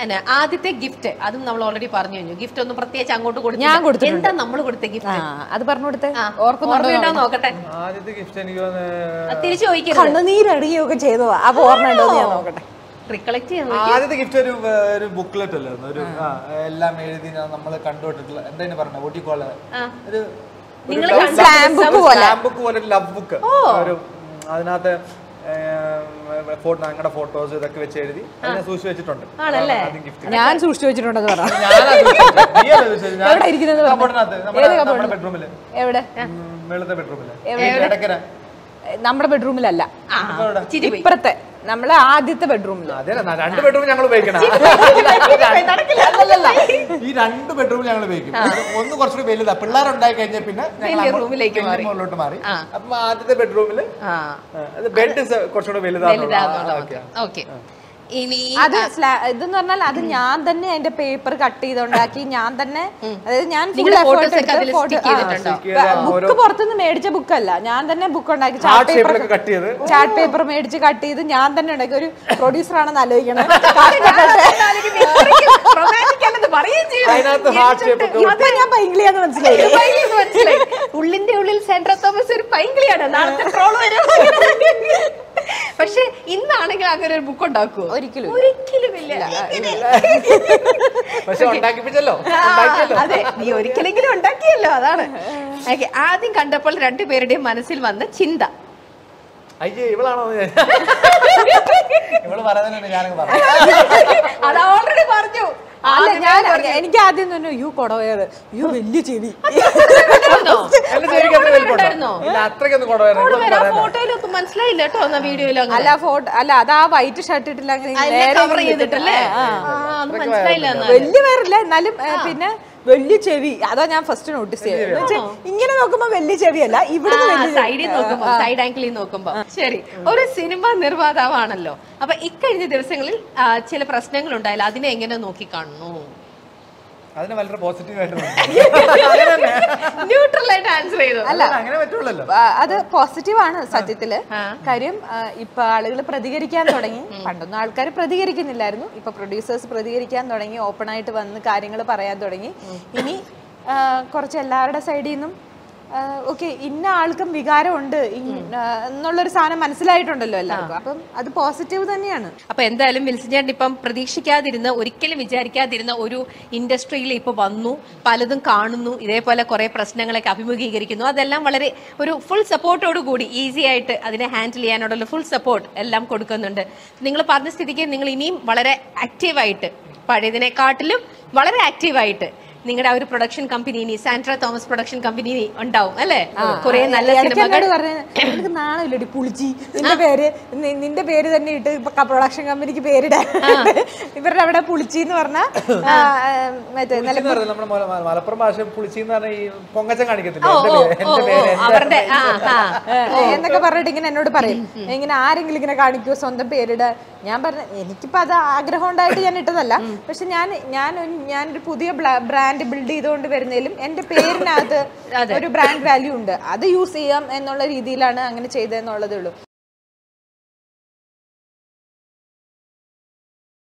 അന്നെ ആദ്യത്തെ ഗിഫ്റ്റ് അതും നമ്മൾ ഓൾറെഡി പറഞ്ഞു കഴിഞ്ഞു ഗിഫ്റ്റ് ഒന്നും പ്രത്യേകിച്ച് അങ്ങോട്ട് കൊടുത്തു ഞാൻ കൊടുത്തിട്ടുണ്ട്. എന്താ നമ്മൾ കൊടുത്ത ആ ഗിഫ്റ്റ് അത് പറഞ്ഞു കൊടുത്തേ ഓർക്കുന്നുണ്ടോ ഓർമ്മയുണ്ടോ നോക്കട്ടെ ആദ്യത്തെ ഗിഫ്റ്റ് എനിക്ക് തോന്നുന്നു അത് തിരിച്ചു ചോദിക്കരുത് കണ്ണുനീരടിയൊക്കെ ചെയ്തതാ അപ്പൊ ഓർമ്മയുണ്ടോ എന്ന് ഞാൻ നോക്കട്ടെ റിക്കളക്ട് ചെയ്യാൻ ആദ്യത്തെ ഗിഫ്റ്റ് ഒരു ഏർ, ഒരു ബുക്ക്ലെറ്റ് അല്ലായിരുന്നു ഒരു ആ, എല്ലാം എഴുതി നമ്മൾ കണ്ടുപോയിട്ടുള്ള എന്താ പറഞ്ഞ ഓട്ടിക്കോള് ഒരു നിങ്ങൾ സ്ലാം ബുക്ക് പോലെ സ്ലാം ബുക്ക് പോലെ ഒരു ലവ് ബുക്ക് ഒരു ഉം, അതിനകത്ത് ഫോട്ടോ ഞങ്ങളുടെ ഫോട്ടോസ് ഇതൊക്കെ വെച്ച് എഴുതി അത് ഞാൻ സൂക്ഷിച്ച് വെച്ചിട്ടുണ്ട് ആണല്ലേ? ആദ്യം ഗിഫ്റ്റ് ഞാൻ സൂക്ഷിച്ചു വെച്ചിട്ടുണ്ടെന്ന് പറ എവിടെ ഇരിക്കുന്നത് പറഞ്ഞേ? ഏത് നമ്മുടെ ബെഡ്റൂമില് എവിടെ മേളത്തെ ബെഡ്റൂമില് ഇടയ്ക്കര എ, നമ്മുടെ ബെഡ്റൂമിലല്ല ആ, ചിരി പോയി. ഇപ്പുറത്തെ നമ്മളെ ആദ്യത്തെ ബെഡ്റൂമിൽ അതെ രണ്ട് ബെഡ്റൂം ഞങ്ങൾ ഉപയോഗിക്കണം അല്ലല്ല ഈ രണ്ട് ബെഡ്റൂം ഞങ്ങൾ ഉപയോഗിക്കും അത് ഒന്ന് കുറച്ചുകൂടി വലുതാ പിള്ളേരുണ്ടായി കഴിഞ്ഞാൽ പിന്നെ ഞങ്ങൾ വലിയ അങ്ങോട്ട് റൂമിലേക്ക് വലിയ മാറി. മുകളിലോട്ട് മാറി ആ. അപ്പം ആദ്യത്തെ ബെഡ്റൂമില് ആ ബെഡ് കുറച്ചുകൂടി വലുതാണ് വലുതാന്നുള്ളത് ഓക്കെ ഇനി അത് സ്ലാ- ഇതെന്ന് പറഞ്ഞാൽ അത് ഞാൻ തന്നെ അതിന്റെ പേപ്പർ കട്ട് ചെയ്തുണ്ടാക്കി ഞാൻ തന്നെ അതായത് ഞാൻ നിങ്ങളുടെ photos ഒക്കെ അതില് stick ചെയ്തിട്ടുണ്ടോ? ബുക്ക് പുറത്തുനിന്ന് മേടിച്ച ബുക്കല്ല ഞാൻ തന്നെ ബുക്ക് ഉണ്ടാക്കി ഹാർട്ട് ചാർട്ട് പേപ്പർ ഷേപ്പിലൊക്കെ കട്ട് ചെയ്ത് ചാർട്ട് പേപ്പർ മേടിച്ച് കട്ട് ചെയ്ത് ഞാൻ തന്നെ ഉണ്ടാക്കി ഒരു പ്രൊഡ്യൂസർ ആണെന്ന് ആലോചിക്കണം റൊമാൻറ്റിക് അല്ലെന്ന് പറയുകയും ചെയ്തു. അതിനകത്ത് ഹാർട്ട് ഷേപ്പ് ഒക്കെ ഇപ്പൊ ഞാൻ പൈങ്കിളിയാന്ന് മനസ്സിലായി ഇത് ഭയങ്കര മനസ്സിലായി. ഉള്ളിന്റെ ഉള്ളിൽ സെൻട്രൽ തോമസ് ഒരു പൈങ്കിളിയാണ് നാളത്തെ ട്രോൾ വരും പക്ഷെ ഇന്നാണെങ്കിൽ അങ്ങനെ ഒരു ബുക്ക് ഉണ്ടാക്കുമോ ഒരിക്കലും ഇല്ല. ഒരിക്കലും ഇല്ല പക്ഷെ ഉണ്ടാക്കിപ്പിച്ചല്ലോ ആ, അതെ നീ ഒരിക്കലെങ്കിലും ഉണ്ടാക്കിയല്ലോ അതാണ് ഓക്കെ ആദ്യം കണ്ടപ്പോൾ രണ്ടുപേരുടെയും മനസ്സിൽ വന്ന ചിന്ത അയ്യേ ഇവളാണോ എന്ന് ഞാൻ- ഇവള് പറയുന്നതിന് ഞാനങ്ങ് പറഞ്ഞു അത് ഓൾറെഡി പറഞ്ഞു അല്ല ഞാൻ എനിക്ക് ആദ്യം തന്നെ യു കൊടവയറ് യു വലിയ ചെവി ഉണ്ടായിരുന്നോ? എന്റെ ചെവിക്ക് അത്ര വലിപ്പമുണ്ടോ? ഉണ്ടായിരുന്നോ? ഇല്ല അത്രയ്ക്കൊന്നും കൊണ്ടുവരണം അവിടെ വരാം, ഫോട്ടോയിലൊക്കെ മനസ്സിലായില്ല കേട്ടോ എന്നാ വീഡിയോയിലോ അല്ല ഫോട്ടോ അല്ല അത് ആ വൈറ്റ് ഷർട്ട് ഇട്ടില്ല അങ്ങനെ നേരെ കവർ ഇങ്ങനെ ചെയ്തിട്ടല്ലേ ആ, ആ, അത് മനസ്സിലായില്ല എന്നാ വലിയ പേരില്ല എന്നാലും ഏ, പിന്നെ വലിയ ചെവി അതാ ഞാൻ ഫസ്റ്റ് നോട്ടീസ് ചെയ്തത് എന്ന് വെച്ചാ, ഇങ്ങനെ നോക്കുമ്പോ വലിയ ചെവിയല്ല ഇവിടെ സൈഡിൽ നോക്കുമ്പോ സൈഡ് ആംഗിളിൽ നോക്കുമ്പോ ശരി ഒരു സിനിമ നിർമ്മാതാവാണല്ലോ അപ്പൊ ഇക്കഴിഞ്ഞ ദിവസങ്ങളിൽ ആ, ചില പ്രശ്നങ്ങൾ ഉണ്ടായാലും അതിനെ എങ്ങനെ നോക്കി കാണുന്നു അതിന് വളരെ പോസിറ്റീവ് ആയിട്ട് ന്യൂട്രൽ ആയിട്ട് ആൻസർ ചെയ്തു അല്ല അങ്ങനെ പറ്റുള്ളല്ലോ ആ, അത് പോസിറ്റീവ് ആണ് സത്യത്തില് കാര്യം ആ, ഇപ്പൊ ആളുകൾ പ്രതികരിക്കാൻ തുടങ്ങി പണ്ടൊന്നും ആൾക്കാർ പ്രതികരിക്കുന്നില്ലായിരുന്നു ഇപ്പൊ പ്രൊഡ്യൂസേഴ്സ് പ്രതികരിക്കാൻ തുടങ്ങി ഓപ്പൺ ആയിട്ട് വന്ന് കാര്യങ്ങൾ പറയാൻ തുടങ്ങി ഇനി ആ, കുറച്ച് എല്ലാവരുടെ സൈഡിൽ നിന്നും ഓക്കെ ഇന്ന ആൾക്കും വികാരമുണ്ട് ഇൻ- ആ, എന്നുള്ളൊരു സാധനം മനസ്സിലായിട്ടുണ്ടല്ലോ എല്ലാവർക്കും അപ്പം അത് പോസിറ്റീവ് തന്നെയാണ് അപ്പൊ എന്തായാലും വിൽസൺ ഇപ്പം പ്രതീക്ഷിക്കാതിരുന്ന ഒരിക്കലും വിചാരിക്കാതിരുന്ന ഒരു ഇൻഡസ്ട്രിയിൽ ഇപ്പൊ വന്നു പലതും കാണുന്നു ഇതേപോലെ കുറെ പ്രശ്നങ്ങളൊക്കെ അഭിമുഖീകരിക്കുന്നു അതെല്ലാം വളരെ ഒരു ഫുൾ സപ്പോർട്ടോട് കൂടി ഈസി ആയിട്ട് അതിനെ ഹാൻഡിൽ ചെയ്യാനുള്ള ഫുൾ സപ്പോർട്ട് എല്ലാം കൊടുക്കുന്നുണ്ട് നിങ്ങൾ പറഞ്ഞ സ്ഥിതിക്ക് നിങ്ങൾ ഇനിയും വളരെ ആക്റ്റീവായിട്ട് പഴയതിനെക്കാട്ടിലും വളരെ ആക്റ്റീവായിട്ട് നിങ്ങളുടെ ആ ഒരു പ്രൊഡക്ഷൻ കമ്പനി ഇനി സാൻട്ര തോമസ് പ്രൊഡക്ഷൻ കമ്പനി ഉണ്ടാവും അല്ലേ കുറെ നല്ല ഇടയ്ക്ക് സിനിമകൾ എന്നോട് പറഞ്ഞ നിനക്ക് നാണമില്ലടി പുളിച്ചി നിന്റെ പേര് നി- നിന്റെ പേര് തന്നെ ഇട്ട് ഇപ്പൊ പ്രൊഡക്ഷൻ കമ്പനിക്ക് പേരിടാൻ ഇവരുടെ അവിടെ പുളിച്ചി എന്ന് പറഞ്ഞ മറ്റേ നല്ല പുളിച്ചി എന്ന് പറയുന്നത് നമ്മുടെ മല- മല- മലപ്പുറം ഭാഷ പുളിച്ചി എന്ന് പറഞ്ഞാൽ ഈ പൊങ്ങച്ചം കാണിക്കത്തില്ല ഓ എന്റെ ഓ പേര് ഓ എന്റെ പേര് ഓ, അവരുടെ ആ ആ ഏ, എന്നൊക്കെ പറഞ്ഞിട്ട് ഇങ്ങനെ എന്നോട് പറയും ഇങ്ങനെ ആരെങ്കിലും ഇങ്ങനെ കാണിക്കുമോ സ്വന്തം പേരിടാൻ ഞാൻ പറഞ്ഞ എനിക്കിപ്പോ അത് ആഗ്രഹം ഉണ്ടായിട്ട് ഞാൻ ഇട്ടതല്ല പക്ഷെ ഞാൻ ഞാൻ ഒരു- ഞാനൊരു പുതിയ ബ്രാൻഡ് ബിൽഡ് ചെയ്തുകൊണ്ട് വരുന്നതിലും എന്റെ പേരിനകത്ത് ഒരു ബ്രാൻഡ് വാല്യൂ ഉണ്ട് അത് യൂസ് ചെയ്യാം എന്നുള്ള രീതിയിലാണ് അങ്ങനെ ചെയ്തതെന്നുള്ളതേ ഉള്ളൂ